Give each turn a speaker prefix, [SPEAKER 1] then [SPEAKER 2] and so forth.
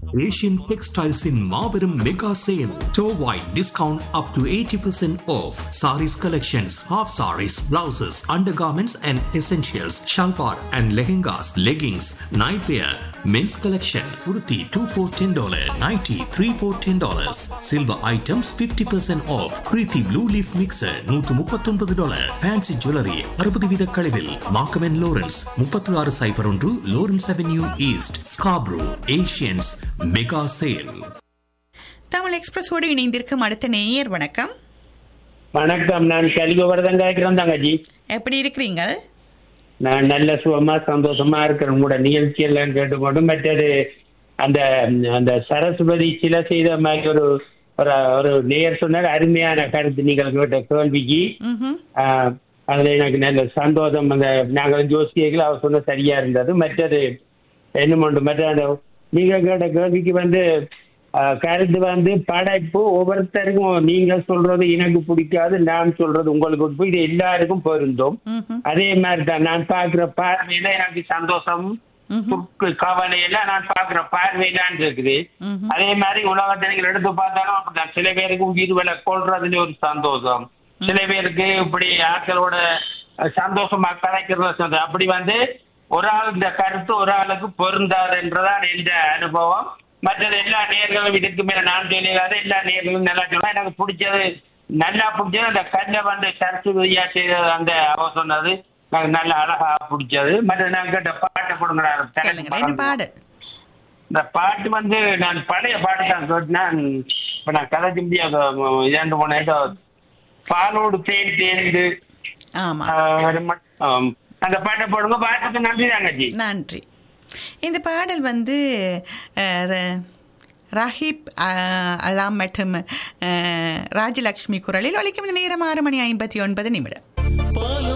[SPEAKER 1] Asian டெக்ஸ்டைல்ஸின் மாபெரும் mega sale to wide discount up to eighty percent off sarees collections half sarees blouses undergarments and essentials shalwar and lehengas leggings nightwear men's collection உடுத்தி two four ten dollar nighty three four ten dollars silver items fifty percent off Preethi blue leaf mixer நூற்று முப்பத்தொன்பது dollar fancy jewellery அறுபது வீத கழிவில் மார்க்கமென் Lawrence முப்பத்தி ஆறு cipher ஒன்று Lawrence Avenue East Scarborough Asians mega sale
[SPEAKER 2] Tamil எக்ஸ்பிரஸோடு இணைந்திருக்கும் அடுத்த நேயர் வணக்கம்
[SPEAKER 3] வணக்கம் நான் கலிகோவர்தன் கேட்கிறேன் தங்கச்சி
[SPEAKER 2] எப்படி இருக்கிறீங்க
[SPEAKER 3] நான் நல்ல சுகமா சந்தோஷமா இருக்கிறேன் உங்களோட நிகழ்ச்சி எல்லாம் கேட்டுக்கொண்டு மற்றது அந்த அந்த சரஸ்வதி சில செய்த மாதிரி ஒரு ஒரு ஒரு நேயர் சொன்னார் அருமையான கருத்து நீங்கள் கேட்ட கேள்விக்கு
[SPEAKER 2] ம்ஹும்.
[SPEAKER 3] ஆஹ், அதுல எனக்கு நல்ல சந்தோஷம் அந்த நாங்கள் ஜோசியர்கள் அவர் சொன்ன சரியா இருந்தது மற்றது என்ன ஒன்று மற்ற அந்த நீங்க கேட்ட கேள்விக்கு வந்து ஆஹ், கருத்து வந்து படைப்பு ஒவ்வொருத்தருக்கும் நீங்க சொல்றது எனக்கு பிடிக்காது நான் சொல்றது உங்களுக்கு பிடிக்கும். இது எல்லாருக்கும் பொருந்தும்
[SPEAKER 2] ம்ஹும்.
[SPEAKER 3] அதே மாதிரி தான் நான் பாக்குற பார்வையில எனக்கு சந்தோஷம் துக்கு கவலை எல்லாம் நான் பாக்குற பார்வையிலான் இருக்குது
[SPEAKER 2] ம்ஹும்.
[SPEAKER 3] அதே மாதிரி உலகத்தை நீங்கள் எடுத்து பார்த்தாலும் அப்படிதான் சில பேருக்கு உயிர் விலை கொள்றதுல ஒரு சந்தோஷம் சில பேருக்கு இப்படி ஆட்களோட அஹ், சந்தோஷமா கலைக்கிறது சந்தோஷம். அப்படி வந்து ஒரு ஆள் இந்த கருத்து ஒரு ஆளுக்கு பொருந்தாதுன்றதான் எந்த அனுபவம் மற்றது எல்லா நேர்களும் இதுக்கு மேல நான் சொல்லிடாத எல்லா நேர்களும் நல்லா சொன்னா எனக்கு பிடிச்சது நல்லா பிடிச்சது அந்த கல்லை வந்து சரஸ்வதியா செய்தது அந்த அவ சொன்னது எனக்கு நல்ல அழகா பிடிச்சது மற்ற நான் கேட்ட பாட்டை கொடுங்க
[SPEAKER 2] சொல்லுங்க என்ன பாடு
[SPEAKER 3] இந்த பாட்டு வந்து நான் பழைய பாட்டு தான் கேட்டேன் இப்ப நான் கதை முடியாத இரண்டு மூணு ஏதோ பாலோடு தேன் தேர்ந்து
[SPEAKER 2] ஆமா
[SPEAKER 3] அந்த பாட்டை போடுங்க பாட்டுக்கு நன்றி தாங்கஜி
[SPEAKER 2] நன்றி இந்த பாடல் வந்து அஹ், ர- ரஹீப் அஹ், அலாம் மற்றும் அஹ், ராஜலக்ஷ்மி குரலில் ஒலிக்கும் இந்த நேரம் ஆறு மணி ஐம்பத்தி ஒன்பது நிமிடம்